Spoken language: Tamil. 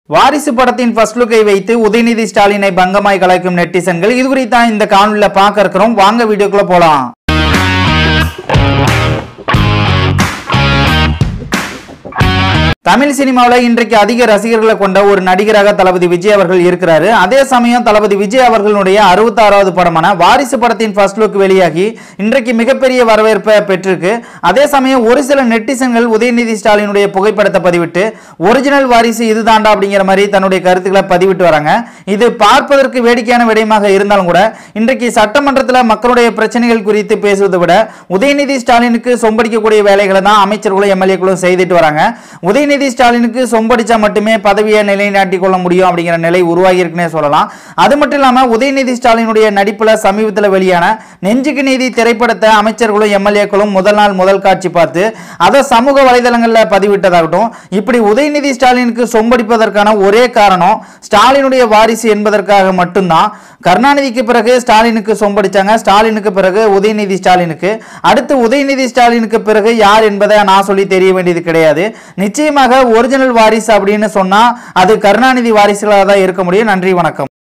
வாரிசு படத்தின் ஃபர்ஸ்ட் லுக்கை வைத்து உதயநிதி ஸ்டாலினை பங்கமாய் கலாய்க்கும் நெட்டிசன்கள் இது குறித்து தான் இந்த காணொலியில பார்க்க இருக்கிறோம் வாங்க வீடியோக்குள்ள போலாம் தமிழ் சினிமாவில் இன்றைக்கு அதிக ரசிகர்களை கொண்ட ஒரு நடிகராக தளபதி விஜய் அவர்கள் இருக்கிறாரு அதே சமயம் தளபதி விஜய் அவர்களுடைய அறுபத்தாறாவது படமான வாரிசு படத்தின் ஃபர்ஸ்ட் லுக் வெளியாகி இன்றைக்கு மிகப்பெரிய வரவேற்பை பெற்றிருக்கு அதே சமயம் ஒரு சில நெட்டிசன்கள் உதயநிதி ஸ்டாலினுடைய புகைப்படத்தை பதிவிட்டு ஒரிஜினல் வாரிசு இதுதாண்டா அப்படிங்கிற மாதிரி தன்னுடைய கருத்துக்களை பதிவிட்டு வராங்க இது பார்ப்பதற்கு வேடிக்கையான விடயமாக இருந்தாலும் கூட இன்றைக்கு சட்டமன்றத்தில் மக்களுடைய பிரச்சனைகள் குறித்து பேசுவதை விட உதயநிதி ஸ்டாலினுக்கு சொம்படிக்கக்கூடிய வேலைகளை தான் அமைச்சர்களும் எம்எல்ஏக்களும் செய்துட்டு வராங்க உதயநிதி ஸ்டாலினுக்கு சொம்படிச்சா மட்டுமே பதவியை நிலைநாட்டிக் கொள்ள முடியும் அப்படிங்கிற நிலை உருவாகி இருக்குன்னே சொல்லலாம் அது மட்டும் இல்லாமல் உதயநிதி ஸ்டாலினுடைய நடிப்புல சமீபத்தில் வெளியான நெஞ்சுக்கு நீதி திரைப்படத்தை அமைச்சர்களும் எம்எல்ஏக்களும் முதல் நாள் முதல் காட்சி பார்த்து அதை சமூக வலைதளங்களில் பதிவிட்டதாகட்டும் இப்படி உதயநிதி ஸ்டாலினுக்கு சொம்படிப்பதற்கான ஒரே காரணம் ஸ்டாலினுடைய வாரிசு என்பதற்காக மட்டும்தான் கருணாநிதிக்கு பிறகு ஸ்டாலினுக்கு சொம்படிச்சாங்க ஸ்டாலினுக்கு பிறகு உதயநிதி ஸ்டாலினுக்கு அடுத்து உதயநிதி ஸ்டாலினுக்கு பிறகு யார் என்பதை நான் சொல்லி தெரிய வேண்டியது கிடையாது நிச்சயமாக ஒரிஜினல் வாரிசு அப்படின்னு சொன்னா அது கருணாநிதி வாரிசுகளாக தான் இருக்க முடியும் நன்றி வணக்கம்